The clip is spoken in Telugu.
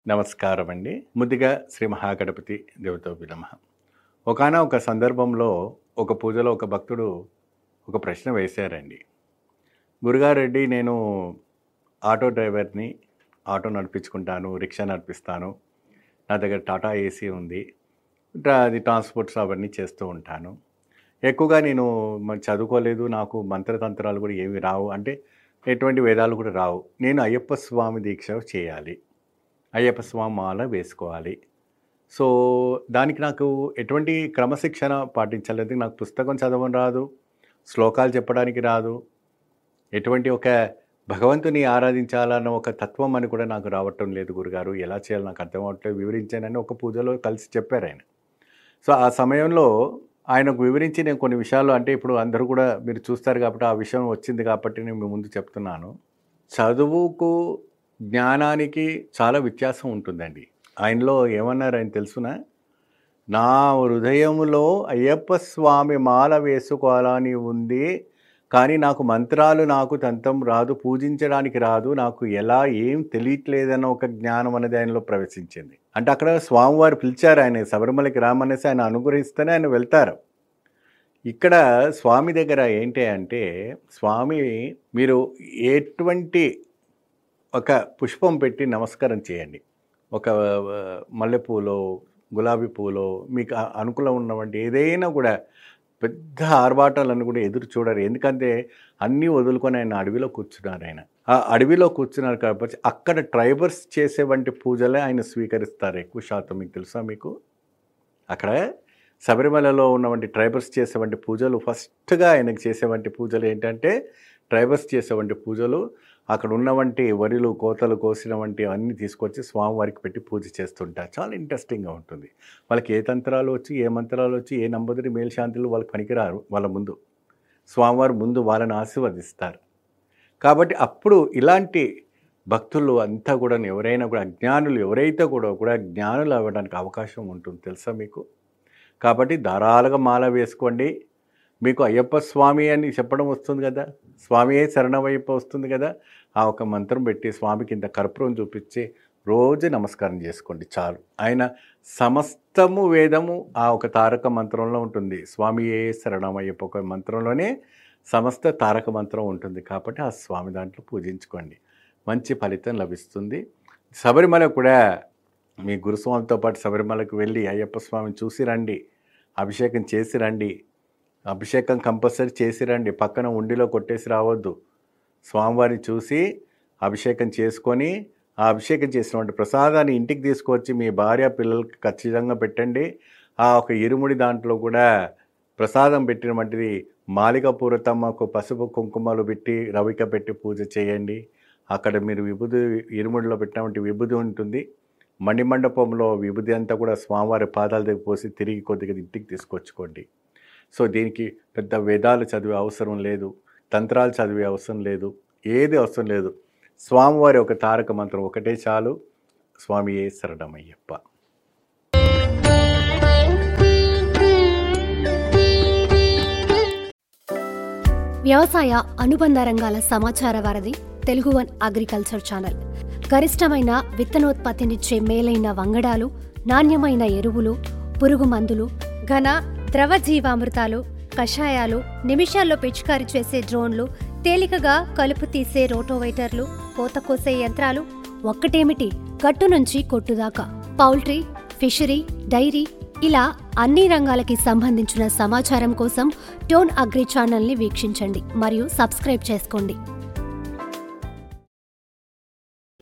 నమస్కారం అండి ముద్దుగా శ్రీ మహాగణపతి దేవతోపి నమ ఒకనొక ఒక సందర్భంలో ఒక పూజలో ఒక భక్తుడు ఒక ప్రశ్న వేశారండి గురుగారెడ్డి నేను ఆటో డ్రైవర్ని ఆటో నడిపించుకుంటాను రిక్షా నడిపిస్తాను నా దగ్గర టాటా ఏసీ ఉంది ట్రా- అది ట్రాన్స్పోర్ట్స్ అవన్నీ చేస్తూ ఉంటాను ఎక్కువగా నేను మ- చదువుకోలేదు నాకు మంత్రతంత్రాలు కూడా ఏమి రావు అంటే ఎటువంటి వేదాలు కూడా రావు నేను అయ్యప్ప స్వామి దీక్ష చేయాలి అయ్యప్ప స్వామి మాల వేసుకోవాలి సో దానికి నాకు ఎటువంటి క్రమశిక్షణ పాటించలేదు నాకు పుస్తకం చదవడం రాదు శ్లోకాలు చెప్పడానికి రాదు ఎటువంటి ఒక భగవంతుని ఆరాధించాలన్న ఒక తత్వం అని కూడా నాకు రావటం లేదు గురుగారు ఎలా చేయాలో నాకు అర్థం అవ్వట్లేదు వివరించానని ఒక పూజలో కలిసి చెప్పారు ఆయన సో ఆ సమయంలో ఆయనకు వివరించి నేను కొన్ని విషయాలు అంటే ఇప్పుడు అందరూ కూడా మీరు చూస్తారు కాబట్టి ఆ విషయం వచ్చింది కాబట్టి నేను మీ ముందు చెప్తున్నాను చదువుకు జ్ఞానానికి చాలా వ్యత్యాసం ఉంటుందండి ఆయనలో ఏమన్నారు ఆయన తెలుసునా నా హృదయములో అయ్యప్ప స్వామి మాల వేసుకోవాలని ఉంది కానీ నాకు మంత్రాలు నాకు తంతం రాదు పూజించడానికి రాదు నాకు ఎలా ఏం తెలియట్లేదన్న ఒక జ్ఞానం అనేది ఆయనలో ప్రవేశించింది అంటే అక్కడ స్వామివారు పిలిచారు ఆయన శబరిమలకి రామనేసి ఆయన అనుగ్రహిస్తేనే ఆయన వెళ్తారు ఇక్కడ స్వామి దగ్గర ఏంటి అంటే స్వామి మీరు ఎటువంటి ఒక పుష్పం పెట్టి నమస్కారం చేయండి ఒక ఆ, మల్లెపూలో గులాబీ పూలో మీకు ఆ- అనుకూలం ఉన్నవంటి ఏదైనా కూడా పెద్ద ఆర్భాటాలను కూడా ఎదురు చూడరు ఎందుకంటే అన్నీ వదులుకొని ఆయన అడవిలో కూర్చున్నారు ఆయన ఆ అడవిలో కూర్చున్నారు కాబట్టి అక్కడ ట్రైబర్స్ చేసే వంటి పూజలే ఆయన స్వీకరిస్తారు ఎక్కువ శాతం మీకు తెలుసా మీకు అక్కడ శబరిమలలో ఉన్నవంటి ట్రైబర్స్ చేసేవంటి పూజలు ఫస్ట్గా ఆయనకు చేసేవంటి పూజలు ఏంటంటే ట్రైబర్స్ చేసేవంటి పూజలు అక్కడ ఉన్నవంటి వరిలు కోతలు కోసిన వంటి అన్నీ తీసుకొచ్చి స్వామివారికి పెట్టి పూజ చేస్తుంటారు చాలా ఇంట్రెస్టింగ్గా ఉంటుంది వాళ్ళకి ఏ తంత్రాలు వచ్చి ఏ మంత్రాలు వచ్చి ఏ నంబదిరి మేల్శాంతులు వాళ్ళకి పనికిరారు వాళ్ళ ముందు స్వామివారు ముందు వాళ్ళని ఆశీర్వదిస్తారు కాబట్టి అప్పుడు ఇలాంటి భక్తులు అంతా కూడా ఎవరైనా కూడా అజ్ఞానులు ఎవరైతే కూడా కూడా జ్ఞానులు అవ్వడానికి అవకాశం ఉంటుంది తెలుసా మీకు కాబట్టి ధారాళంగా మాల వేసుకోండి మీకు అయ్యప్ప స్వామి అని చెప్పడం వస్తుంది కదా స్వామియే శరణమయ్యప్ప వస్తుంది కదా ఆ ఒక మంత్రం పెట్టి స్వామికి ఇంత కర్పూరం చూపించి రోజు నమస్కారం చేసుకోండి చాలు ఆయన సమస్తము వేదము ఆ ఒక తారక మంత్రంలో ఉంటుంది స్వామియే శరణమయ్యప్ప ఒక మంత్రంలోనే సమస్త తారక మంత్రం ఉంటుంది కాబట్టి ఆ స్వామి దాంట్లో పూజించుకోండి మంచి ఫలితం లభిస్తుంది శబరిమల కూడా మీ గురుస్వామితో పాటు శబరిమలకు వెళ్ళి అయ్యప్ప స్వామిని చూసి రండి అభిషేకం చేసి రండి అభిషేకం కంపల్సరీ చేసి రండి పక్కన ఉండిలో కొట్టేసి రావద్దు స్వామివారిని చూసి అభిషేకం చేసుకొని ఆ అభిషేకం చేసినటువంటి ప్రసాదాన్ని ఇంటికి తీసుకొచ్చి మీ భార్య పిల్లలకి ఖచ్చితంగా పెట్టండి ఆ ఒక ఇరుముడి దాంట్లో కూడా ప్రసాదం పెట్టినటువంటిది మాలిక పూరతమ్మకు పసుపు కుంకుమలు పెట్టి రవిక పెట్టి పూజ చేయండి అక్కడ మీరు విభూది ఇరుముడిలో పెట్టినటువంటి విభూది ఉంటుంది మణిమండపంలో విభూది అంతా కూడా స్వామివారి పాదాల దగ్గర పోసి తిరిగి కొద్దిగా ఇంటికి తీసుకొచ్చుకోండి సో దీనికి పెద్ద వేదాలు చదివే అవసరం లేదు తంత్రాలు చదివే అవసరం లేదు ఏది అవసరం లేదు స్వామివారి ఒక తారక మంత్రం ఒకటే చాలు స్వామియే శరణమయ్యప్ప వ్యవసాయ అనుబంధ రంగాల సమాచార వారధి తెలుగు వన్ అగ్రికల్చర్ ఛానల్ గరిష్టమైన విత్తనోత్పత్తినిచ్చే మేలైన వంగడాలు నాణ్యమైన ఎరువులు పురుగు మందులు ఘన ద్రవ జీవామృతాలు కషాయాలు నిమిషాల్లో పిచికారీ చేసే డ్రోన్లు తేలికగా కలుపు తీసే రోటోవైటర్లు కోత కోసే యంత్రాలు ఒక్కటేమిటి గట్టు నుంచి కొట్టుదాకా పౌల్ట్రీ ఫిషరీ డైరీ ఇలా అన్ని రంగాలకి సంబంధించిన సమాచారం కోసం టోన్ అగ్రి ఛానల్ని వీక్షించండి మరియు సబ్స్క్రైబ్ చేసుకోండి